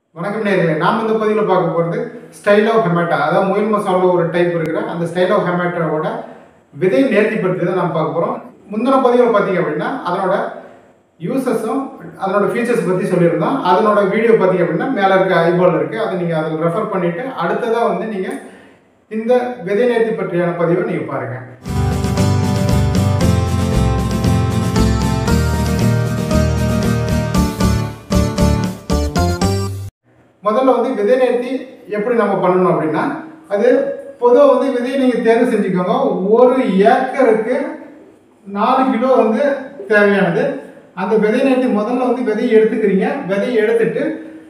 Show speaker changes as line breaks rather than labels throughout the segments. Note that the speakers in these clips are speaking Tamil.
வணக்கம் நேர்களே நாம் இந்த பதிவில் பார்க்க போகிறது ஸ்டைல் ஆஃப் ஹெமேட்டா அதாவது முயல் மசாலா ஒரு டைப் இருக்கிற அந்த ஸ்டைல் ஆஃப் ஹெமேட்டாவோட விதை நேர்த்திப்படுத்தி தான் நம்ம பார்க்க போகிறோம் முந்தின பதிவில் பார்த்தீங்க அப்படின்னா அதனோட யூசஸும் அதனோட ஃபீச்சர்ஸ் பற்றி சொல்லியிருந்தோம் அதனோட வீடியோ பார்த்தீங்க அப்படின்னா மேலே இருக்க ஐபால் இருக்குது அதை நீங்கள் அதில் ரெஃபர் பண்ணிவிட்டு அடுத்ததாக வந்து நீங்கள் இந்த விதை நேர்த்தி பற்றியான பதிவை நீங்கள் பாருங்கள் முதல்ல வந்து விதை நேர்த்தி எப்படி நம்ம பண்ணணும் அப்படின்னா அது பொதுவாக வந்து விதையை நீங்கள் தேர்வு செஞ்சுக்கோங்க ஒரு ஏக்கருக்கு நாலு கிலோ வந்து தேவையானது அந்த விதை நேர்த்தி முதல்ல வந்து விதையை எடுத்துக்கிறீங்க விதையை எடுத்துட்டு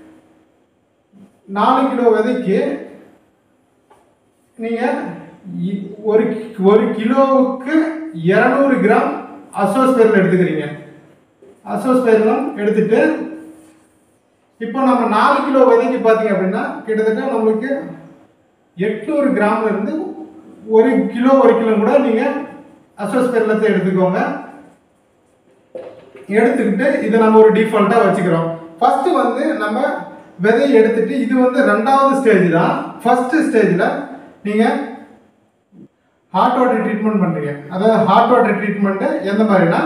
நாலு கிலோ விதைக்கு நீங்கள் ஒரு ஒரு கிலோவுக்கு இரநூறு கிராம் அசோஸ்பெரில் எடுத்துக்கிறீங்க அசோஸ்பெரிலம் எடுத்துட்டு இப்போ நம்ம நாலு கிலோ விதைக்கு பார்த்தீங்க அப்படின்னா கிட்டத்தட்ட நம்மளுக்கு எட்நூறு கிராம்ல இருந்து ஒரு கிலோ ஒரு கிலோ கூட நீங்கள் அசோஸ்பெரிலத்தை எடுத்துக்கோங்க எடுத்துக்கிட்டு இதை நம்ம ஒரு டிஃபால்ட்டாக வச்சுக்கிறோம் ஃபர்ஸ்ட் வந்து நம்ம விதையை எடுத்துட்டு இது வந்து ரெண்டாவது ஸ்டேஜ் தான் ஃபர்ஸ்ட் ஸ்டேஜில் நீங்கள் ஹாட் வாட்டர் ட்ரீட்மெண்ட் பண்ணுறீங்க அதாவது ஹாட் வாட்டர் ட்ரீட்மெண்ட்டு எந்த மாதிரினா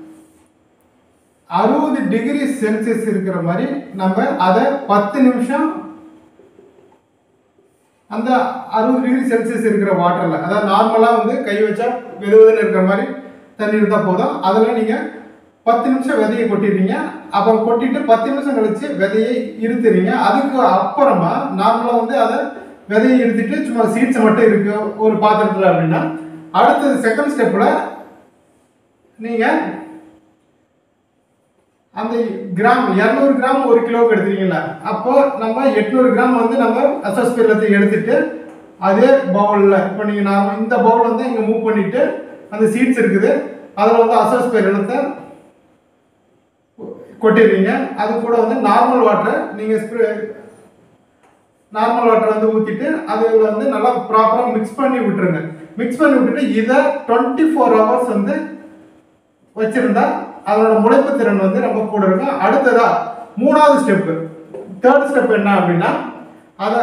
அறுபது டிகிரி செல்சியஸ் இருக்கிற மாதிரி நம்ம அதை பத்து நிமிஷம் அந்த அறுபது டிகிரி செல்சியஸ் இருக்கிற வாட்டரில் அதாவது நார்மலாக வந்து கை வச்சா வெதுவெதுன்னு இருக்கிற மாதிரி தண்ணி இருந்தால் போதும் அதில் நீங்கள் பத்து நிமிஷம் விதையை கொட்டிடுறீங்க அப்புறம் கொட்டிட்டு பத்து நிமிஷம் கழிச்சு விதையை இருத்துறீங்க அதுக்கு அப்புறமா நார்மலாக வந்து அதை விதையை இருத்திட்டு சும்மா சீட்ஸ் மட்டும் இருக்கு ஒரு பாத்திரத்தில் அப்படின்னா அடுத்தது செகண்ட் ஸ்டெப்பில் நீங்கள் அந்த கிராம் இரநூறு கிராம் ஒரு கிலோவுக்கு எடுத்துறீங்களா அப்போ நம்ம எட்நூறு கிராம் வந்து நம்ம அசஸ் பெல்லத்தை எடுத்துட்டு அதே பவுலில் இப்போ நீங்கள் நான் இந்த பவுல் வந்து இங்கே மூவ் பண்ணிட்டு அந்த சீட்ஸ் இருக்குது அதில் வந்து அசஸ் பெல்லத்தை கொட்டிடுறீங்க அது கூட வந்து நார்மல் வாட்டரை நீங்கள் ஸ்ப்ரே நார்மல் வாட்டர் வந்து ஊற்றிட்டு அதில் வந்து நல்லா ப்ராப்பராக மிக்ஸ் பண்ணி விட்டுருங்க மிக்ஸ் பண்ணி விட்டுட்டு இதை டுவெண்ட்டி ஃபோர் ஹவர்ஸ் வந்து வச்சுருந்தா அதனோட முளைப்பு திறன் வந்து ரொம்ப கூட இருக்கும் அடுத்ததா மூணாவது ஸ்டெப்பு தேர்ட் ஸ்டெப் என்ன அப்படின்னா அதை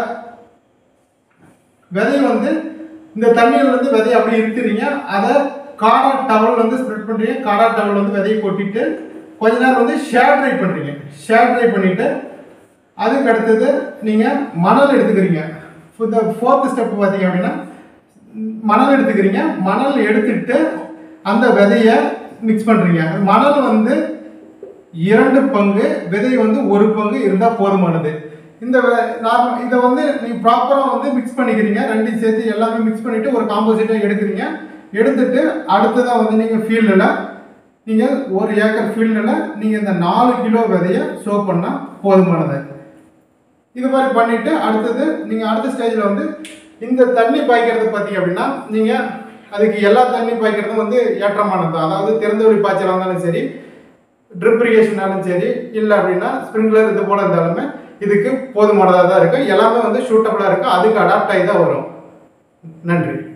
விதையை வந்து இந்த தண்ணியில் வந்து விதையை அப்படி இருத்துறீங்க அதை காடா டவல் வந்து ஸ்ப்ரெட் பண்ணுறீங்க காடா டவல் வந்து விதையை கொட்டிட்டு கொஞ்ச நேரம் வந்து ஷேர் ட்ரை பண்ணுறீங்க ஷேர் ட்ரை பண்ணிவிட்டு அதுக்கு அடுத்தது நீங்கள் மணல் எடுத்துக்கிறீங்க இந்த ஃபோர்த் ஸ்டெப் பார்த்தீங்க அப்படின்னா மணல் எடுத்துக்கிறீங்க மணல் எடுத்துட்டு அந்த விதையை மிக்ஸ் பண்ணுறீங்க மணல் வந்து இரண்டு பங்கு விதை வந்து ஒரு பங்கு இருந்தால் போதுமானது இந்த நார்மல் இதை வந்து நீங்கள் ப்ராப்பராக வந்து மிக்ஸ் பண்ணிக்கிறீங்க ரெண்டையும் சேர்த்து எல்லாமே மிக்ஸ் பண்ணிவிட்டு ஒரு காம்போசிட்டாக எடுக்கிறீங்க எடுத்துட்டு அடுத்ததாக வந்து நீங்கள் ஃபீல்டில் நீங்கள் ஒரு ஏக்கர் ஃபீல்டில் நீங்கள் இந்த நாலு கிலோ விதையை ஷோ பண்ணால் போதுமானது இது மாதிரி பண்ணிவிட்டு அடுத்தது நீங்கள் அடுத்த ஸ்டேஜில் வந்து இந்த தண்ணி பாய்க்கிறது பார்த்தீங்க அப்படின்னா நீங்கள் அதுக்கு எல்லா தண்ணி பாய்க்கிறதும் வந்து ஏற்றமானது தான் அதாவது திறந்த வெளி பாய்ச்சலாக இருந்தாலும் சரி ட்ரிப் இரிகேஷனாலும் சரி இல்லை அப்படின்னா ஸ்ப்ரிங்க்லர் இது போல் இருந்தாலுமே இதுக்கு போதுமானதாக தான் இருக்கும் எல்லாமே வந்து ஷூட்டபுளாக இருக்கும் அதுக்கு அடாப்ட் ஆகி தான் வரும் நன்றி